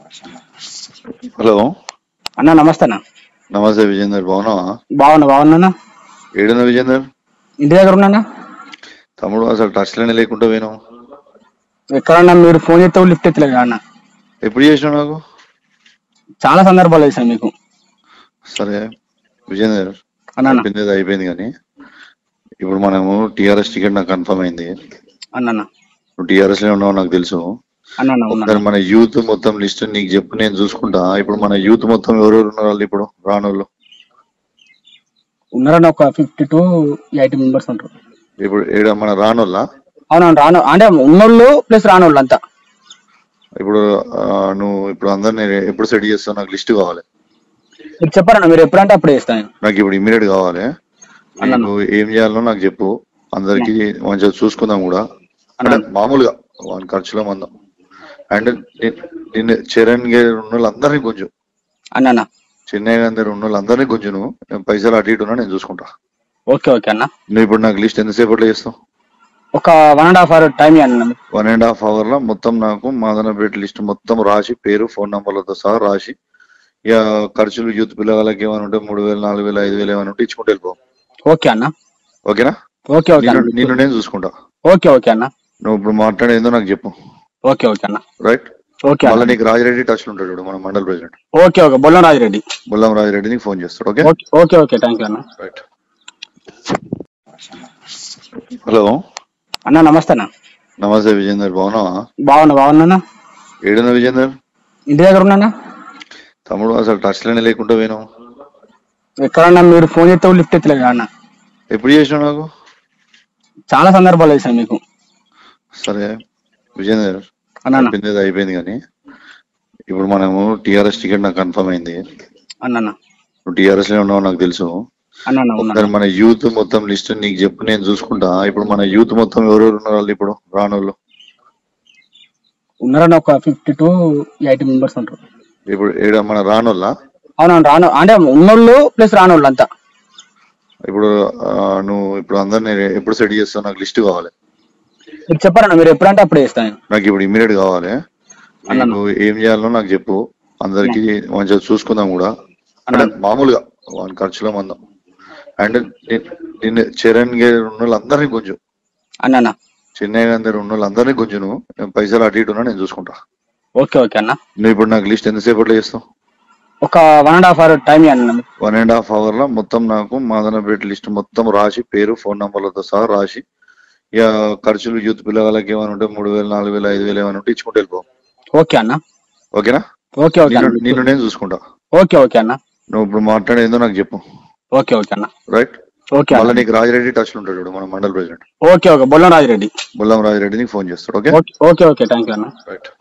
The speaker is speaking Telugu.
హలో అన్న నమస్తే అన్న నమస్తే విజేందర్ బాగున్నావా బాగున్నా బాగున్నా ఏడున్న విజేందర్ ఇంటి దగ్గర ఉన్నా తమ్ముడు అసలు టచ్ లోనే లేకుండా పోయినావు ఎక్కడన్నా మీరు ఫోన్ చేస్తే లిఫ్ట్ ఎత్తలేదు అన్న ఎప్పుడు చేసినావు నాకు చాలా సందర్భాలు వేసాను మీకు సరే విజేందర్ అన్న అయిపోయింది ఏదో అయిపోయింది కానీ ఇప్పుడు మనము టిఆర్ఎస్ టికెట్ నాకు కన్ఫర్మ్ అయింది అన్న నువ్వు టిఆర్ఎస్ లో ఉన్నావు నాకు తెలుసు అన్న ఉన్నా ఒకసారి మన యూత్ మొత్తం లిస్ట్ నీకు చెప్పు నేను చూసుకుంటా ఇప్పుడు మన యూత్ మొత్తం ఎవరెవరు ఉన్నారు వాళ్ళు ఇప్పుడు రానోళ్ళు ఉన్నారన్న ఒక ఫిఫ్టీ టు ఎయిటీ మెంబర్స్ ఉంటారు ఇప్పుడు ఏడ మన రానోళ్ళ అవునవును రాను అంటే ఉన్నోళ్ళు ప్లస్ రానోళ్ళు అంతా ఇప్పుడు ఆ, నువ్వు ఇప్పుడు అందరిని ఎప్పుడు సెట్ చేస్తావు నాకు లిస్ట్ కావాలి మీరు చెప్పారన్న మీరు ఎప్పుడంటే అప్పుడు చేస్తాను నాకు ఇప్పుడు ఇమీడియట్ కావాలి అన్న. నీకు ఏం చేయాలో నాకు చెప్పు అందరికి మంచిగా చూసుకుందాం కూడా అంటే అన్న. మామూలుగా వాని ఖర్చులో మందం అండ్ నిన్ను చరణ్ గారు ఉన్న వాళ్ళందరినీ కొంచెం అన్న చెన్నై గారి ఉన్న వాళ్ళందరినీ కొంచెం నువ్వు నేను పైసలు అటు ఇటు ఉన్నా నేను చూసుకుంటా ఓకే ఓకే అన్న నువ్వు ఇప్పుడు నాకు లిస్ట్ ఎంతసేపట్లో చేస్తావు ఒక one and half hour time అన్న వన్ అండ్ హాఫ్ అవర్ లో మొత్తం నాకు మాదనపేట లిస్ట్ మొత్తం రాసి పేరు ఫోన్ నంబర్లతో సహా రాసి ఇక ఖర్చులు యూత్ పిల్లలకి ఏమైనా ఉంటే మూడు వేలు నాలుగు వేలు ఐదు వేలు ఏమైనా ఉంటే ఇచ్చుకుంటూ వెళ్ళిపో ఓకే అన్న ఓకేనా ఓకే ఓకే నిన్ను అన్న నిన్ను నేను చూసుకుంటా ఓకే ఓకే అన్న నువ్వు ఇప్పుడు మాట్లాడేందో నాకు చెప్పు ఓకే ఓకే అన్న రైట్ ఓకే మళ్ళీ అన్న నీకు రాజిరెడ్డి టచ్ లో ఉంటాడు చూడు మన mandal president okay okay Bollam Rajireddy Bullam Rajireddy నీకు ఫోన్ చేస్తాడు okay okay okay okay thank you అన్న రైట్ హలో అన్న నమస్తే అన్న నమస్తే విజేందర్ బాగున్నావా బాగున్నా బాగున్నా ఏడున్న విజేందర్ ఇంటి దగ్గర ఉన్నా తమ్ముడు అసలు టచ్ లోనే లేకుండా పోయినావు ఎక్కడన్నా మీరు ఫోన్ చేస్తే లిఫ్ట్ ఎత్తలేదు అన్న ఎప్పుడు చేసినావు నాకు చాలా సందర్భాలు వేసాను మీకు సరే విజేందర్ అన్న అయిపోయింది ఏదో అయిపోయింది కానీ ఇప్పుడు మనము టిఆర్ఎస్ టికెట్ నాకు కన్ఫర్మ్ అయింది అన్న నువ్వు టిఆర్ఎస్ లో ఉన్నావు నాకు తెలుసు అన్న ఉన్నా ఒకసారి మన యూత్ మొత్తం లిస్ట్ నీకు చెప్పు నేను చూసుకుంటా ఇప్పుడు మన యూత్ మొత్తం ఎవరెవరు ఉన్నారు వాళ్ళు ఇప్పుడు రానోళ్ళు ఉన్నారన్న ఒక ఫిఫ్టీ టు ఎయిటీ మెంబర్స్ ఉంటారు ఇప్పుడు ఏడ మన రానోళ్ళ అవునవును రాను అంటే ఉన్నోళ్ళు ప్లస్ రానోళ్ళు అంతా ఇప్పుడు ఆ, నువ్వు ఇప్పుడు అందరిని ఎప్పుడు సెట్ చేస్తావు నాకు లిస్ట్ కావాలి మీరు చెప్పారన్న మీరు ఎప్పుడంటే అప్పుడు చేస్తాను నాకు ఇప్పుడు ఇమీడియట్ కావాలి అన్న. నీకు ఏం చేయాలో నాకు చెప్పు అందరికి మంచిగా చూసుకుందాం కూడా అంటే అన్న. మామూలుగా వాని ఖర్చులో మందం అండ్ నిన్ను చరణ్ గారు ఉన్న వాళ్ళందరినీ కొంచెం అన్న చెన్నై గారి ఉన్న వాళ్ళందరినీ కొంచెం నువ్వు నేను పైసలు అటు ఇటు ఉన్నా నేను చూసుకుంటా ఓకే ఓకే అన్న నువ్వు ఇప్పుడు నాకు లిస్ట్ ఎంతసేపట్లో చేస్తావు ఒక one and half hour time అన్న వన్ అండ్ హాఫ్ అవర్ లో మొత్తం నాకు మాదనపేట లిస్ట్ మొత్తం రాసి పేరు ఫోన్ నంబర్లతో సహా రాసి ఇక ఖర్చులు యూత్ పిల్లలకి ఏమైనా ఉంటే మూడు వేలు నాలుగు వేలు ఐదు వేలు ఏమైనా ఉంటే ఇచ్చుకుంటూ వెళ్ళిపో ఓకే అన్న ఓకేనా ఓకే ఓకే నిన్ను అన్న నిన్ను నేను చూసుకుంటా ఓకే ఓకే అన్న నువ్వు ఇప్పుడు మాట్లాడేందో నాకు చెప్పు ఓకే ఓకే అన్న రైట్ ఓకే మళ్ళీ అన్న నీకు రాజిరెడ్డి టచ్ లో ఉంటాడు చూడు మన mandal president okay okay Bollam Rajireddy Bullam Rajireddy నీకు ఫోన్ చేస్తాడు okay okay okay okay thank you అన్న రైట్